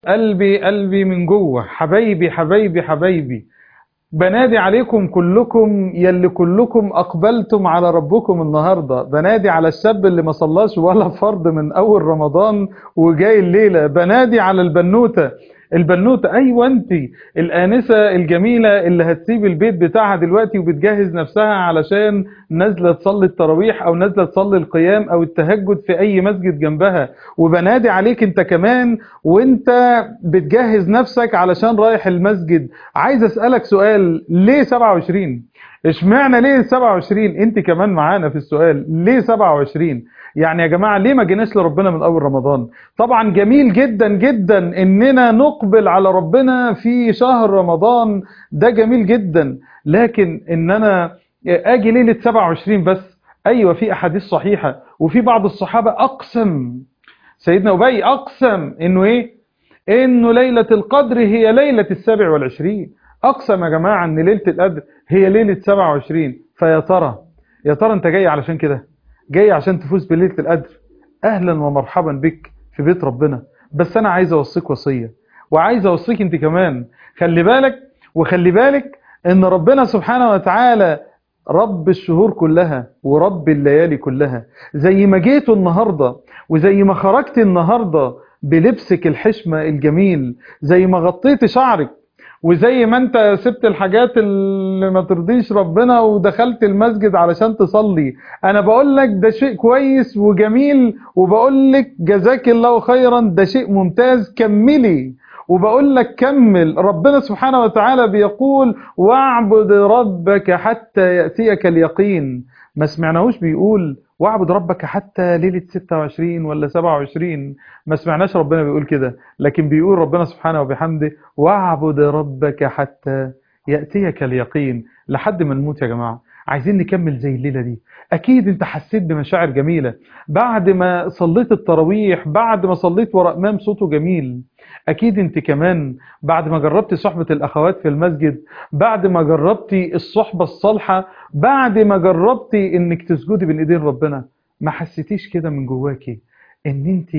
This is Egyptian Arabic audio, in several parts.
قلبي قلبي من جوه حبايبي حبايبي حبايبي بنادي عليكم كلكم يلي كلكم أقبلتم على ربكم النهاردة بنادي على الشاب اللي ما صلاش ولا فرض من أول رمضان وجاي الليلة بنادي على البنوتة البنوتة أيوة أنت الآنسة الجميلة اللي هتسيب البيت بتاعها دلوقتي وبتجهز نفسها علشان نازلة تصلي التراويح أو نازلة تصلي القيام أو التهجد في أي مسجد جنبها وبنادي عليك أنت كمان وأنت بتجهز نفسك علشان رايح المسجد عايز أسألك سؤال ليه 27 اشمعنى ليه 27 انت كمان معانا في السؤال ليه 27 يعني يا جماعة ليه ما جيناش لربنا من أول رمضان طبعا جميل جدا جدا إننا نقبل على ربنا في شهر رمضان ده جميل جدا لكن إن أنا أجي ليلة 27 بس أيوة في أحاديث صحيحة وفي بعض الصحابة أقسم سيدنا أبي أقسم إنه إيه إنه ليلة القدر هي ليلة السابع والعشرين أقسم يا جماعة إن ليلة القدر هي ليلة 27 فيا ترى يا ترى أنت جاي علشان كده جاي عشان تفوز بليلة القدر أهلا ومرحبا بك في بيت ربنا بس أنا عايز أوصيك وصية وعايز أوصيك أنت كمان خلي بالك وخلي بالك إن ربنا سبحانه وتعالى رب الشهور كلها ورب الليالي كلها زي ما جيت النهاردة وزي ما خرجت النهاردة بلبسك الحشمة الجميل زي ما غطيت شعرك وزي ما انت سبت الحاجات اللي ما ترضيش ربنا ودخلت المسجد علشان تصلي انا بقول لك ده شيء كويس وجميل وبقول لك جزاك الله خيرا ده شيء ممتاز كملي وبقول لك كمل ربنا سبحانه وتعالى بيقول واعبد ربك حتى يأتيك اليقين ما سمعناهوش بيقول واعبد ربك حتى ليلة 26 ولا 27 ما سمعناش ربنا بيقول كده لكن بيقول ربنا سبحانه وبحمده واعبد ربك حتى يأتيك اليقين لحد ما نموت يا جماعة عايزين نكمل زي الليلة دي أكيد أنت حسيت بمشاعر جميلة بعد ما صليت التراويح بعد ما صليت ورا إمام صوته جميل أكيد أنت كمان بعد ما جربتي صحبة الأخوات في المسجد بعد ما جربتي الصحبة الصالحة بعد ما جربتي أنك تسجدي بين إيدين ربنا ما حسيتيش كده من جواكي أن أنت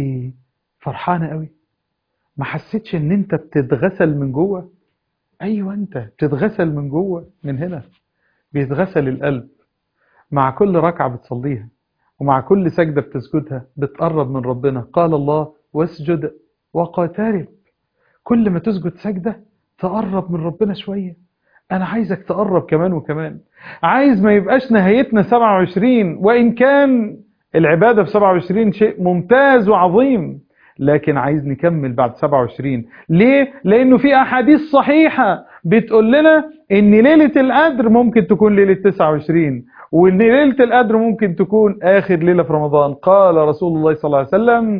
فرحانة قوي ما حسيتش أن أنت بتتغسل من جوه أيوة أنت بتتغسل من جوه من هنا بيتغسل القلب مع كل ركعة بتصليها ومع كل سجدة بتسجدها بتقرب من ربنا قال الله واسجد وقاترب كل ما تسجد سجدة تقرب من ربنا شوية أنا عايزك تقرب كمان وكمان عايز ما يبقاش نهايتنا 27 وإن كان العبادة في 27 شيء ممتاز وعظيم لكن عايز نكمل بعد 27 ليه؟ لأنه في أحاديث صحيحة بتقول لنا إن ليلة القدر ممكن تكون ليلة 29 وإن ليلة القدر ممكن تكون آخر ليلة في رمضان قال رسول الله صلى الله عليه وسلم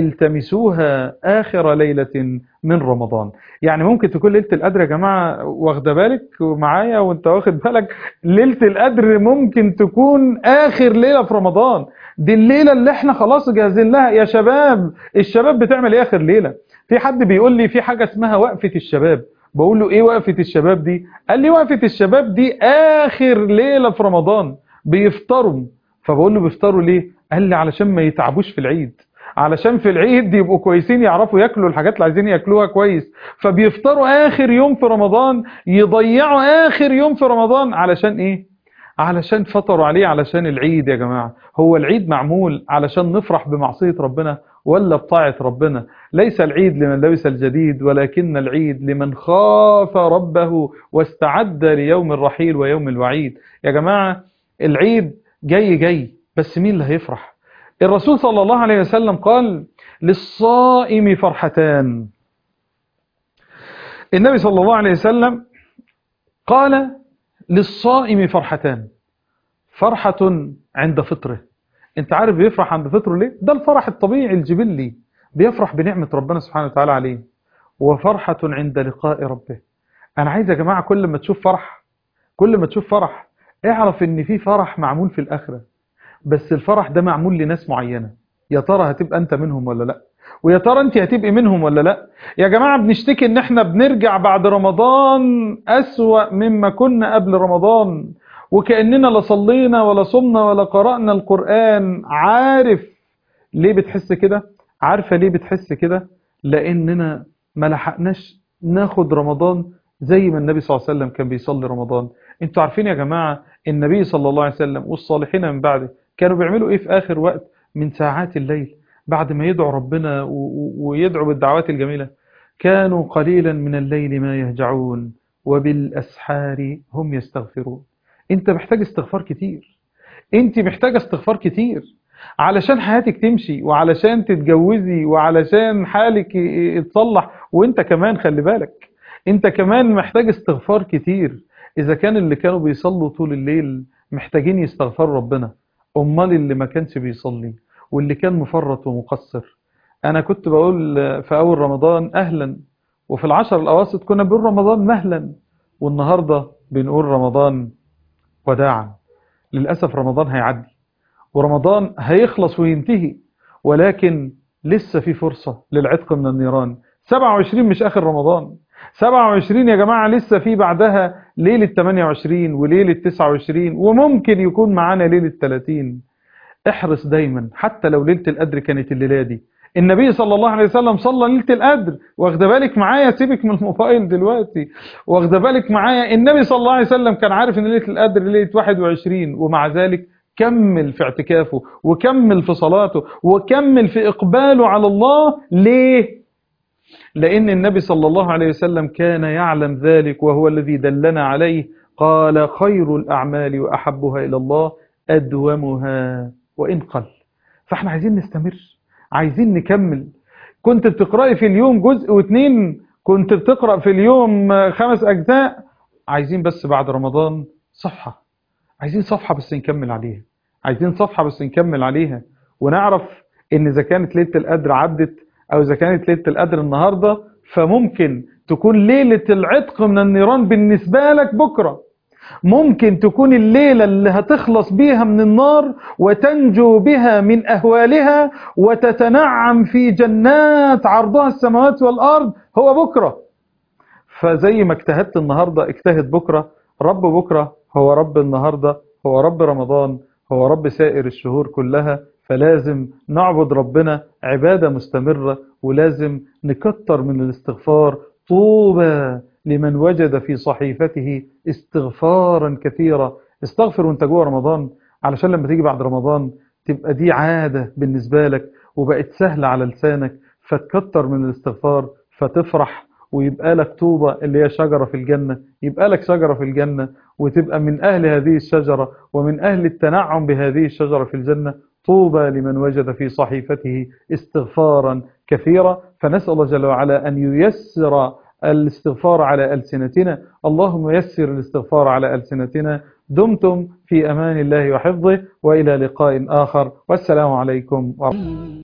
التمسوها آخر ليلة من رمضان يعني ممكن تكون ليلة القدر يا جماعة واخده بالك معايا وانت واخد بالك ليلة القدر ممكن تكون آخر ليلة في رمضان دي الليلة اللي احنا خلاص جاهزين لها يا شباب الشباب بتعمل ايه آخر ليلة في حد بيقول لي في حاجة اسمها وقفة الشباب بقول له ايه وقفة الشباب دي قال لي وقفة الشباب دي اخر ليلة في رمضان بيفطروا فبقول له بيفطروا ليه قال لي علشان ما يتعبوش في العيد علشان في العيد يبقوا كويسين يعرفوا ياكلوا الحاجات اللي عايزين ياكلوها كويس فبيفطروا اخر يوم في رمضان يضيعوا اخر يوم في رمضان علشان ايه علشان فطروا عليه علشان العيد يا جماعة هو العيد معمول علشان نفرح بمعصية ربنا ولا بطاعة ربنا ليس العيد لمن لبس الجديد ولكن العيد لمن خاف ربه واستعد ليوم الرحيل ويوم الوعيد يا جماعة العيد جاي جاي بس مين اللي هيفرح الرسول صلى الله عليه وسلم قال للصائم فرحتان النبي صلى الله عليه وسلم قال للصائم فرحتان فرحة عند فطره انت عارف بيفرح عند فطره ليه ده الفرح الطبيعي الجبلي بيفرح بنعمة ربنا سبحانه وتعالى عليه وفرحة عند لقاء ربه انا عايز يا جماعة كل ما تشوف فرح كل ما تشوف فرح اعرف ان في فرح معمول في الاخرة بس الفرح ده معمول لناس معينة يا ترى هتبقى انت منهم ولا لا ويا ترى انت هتبقي منهم ولا لا يا جماعة بنشتكي ان احنا بنرجع بعد رمضان اسوأ مما كنا قبل رمضان وكأننا لا صلينا ولا صمنا ولا قرأنا القرآن عارف ليه بتحس كده عارفة ليه بتحس كده لأننا ما لحقناش ناخد رمضان زي ما النبي صلى الله عليه وسلم كان بيصلي رمضان انتوا عارفين يا جماعة النبي صلى الله عليه وسلم والصالحين من بعده كانوا بيعملوا ايه في اخر وقت من ساعات الليل بعد ما يدعوا ربنا ويدعوا بالدعوات الجميلة كانوا قليلا من الليل ما يهجعون وبالأسحار هم يستغفرون انت محتاج استغفار كتير انت محتاج استغفار كتير علشان حياتك تمشي وعلشان تتجوزي وعلشان حالك يتصلح وانت كمان خلي بالك انت كمان محتاج استغفار كتير اذا كان اللي كانوا بيصلوا طول الليل محتاجين يستغفروا ربنا امال اللي ما كانش بيصلي واللي كان مفرط ومقصر انا كنت بقول في اول رمضان اهلا وفي العشر الاواسط كنا بنقول رمضان مهلا والنهاردة بنقول رمضان وداعا للأسف رمضان هيعدي ورمضان هيخلص وينتهي ولكن لسه في فرصة للعتق من النيران 27 مش آخر رمضان 27 يا جماعة لسه في بعدها ليلة 28 وليلة 29 وممكن يكون معانا ليلة 30 احرص دايما حتى لو ليلة القدر كانت الليلة دي النبي صلى الله عليه وسلم صلى ليلة القدر واخده بالك معايا سيبك من الموبايل دلوقتي واخده بالك معايا النبي صلى الله عليه وسلم كان عارف ان ليلة القدر ليلة 21 ومع ذلك كمل في اعتكافه وكمل في صلاته وكمل في إقباله على الله ليه؟ لأن النبي صلى الله عليه وسلم كان يعلم ذلك وهو الذي دلنا عليه قال خير الأعمال وأحبها إلى الله أدومها وإن قل فاحنا عايزين نستمر عايزين نكمل كنت بتقرأي في اليوم جزء واثنين كنت بتقرأ في اليوم خمس أجزاء عايزين بس بعد رمضان صفحة عايزين صفحة بس نكمل عليها عايزين صفحة بس نكمل عليها ونعرف ان اذا كانت ليلة القدر عدت او اذا كانت ليلة القدر النهاردة فممكن تكون ليلة العتق من النيران بالنسبة لك بكرة ممكن تكون الليلة اللي هتخلص بيها من النار وتنجو بها من أهوالها وتتنعم في جنات عرضها السماوات والأرض هو بكرة فزي ما اجتهدت النهاردة اجتهد بكرة رب بكرة هو رب النهاردة هو رب رمضان هو رب سائر الشهور كلها فلازم نعبد ربنا عبادة مستمرة ولازم نكتر من الاستغفار طوبى لمن وجد في صحيفته استغفارا كثيرا استغفر وانت جوه رمضان علشان لما تيجي بعد رمضان تبقى دي عادة بالنسبة لك وبقت سهلة على لسانك فتكتر من الاستغفار فتفرح ويبقى لك طوبة اللي هي شجرة في الجنة يبقى لك شجرة في الجنة وتبقى من أهل هذه الشجرة ومن أهل التنعم بهذه الشجرة في الجنة طوبى لمن وجد في صحيفته استغفارا كثيرا فنسأل الله جل وعلا أن ييسر الاستغفار على ألسنتنا اللهم يسر الاستغفار على ألسنتنا دمتم في أمان الله وحفظه وإلى لقاء آخر والسلام عليكم ورحمة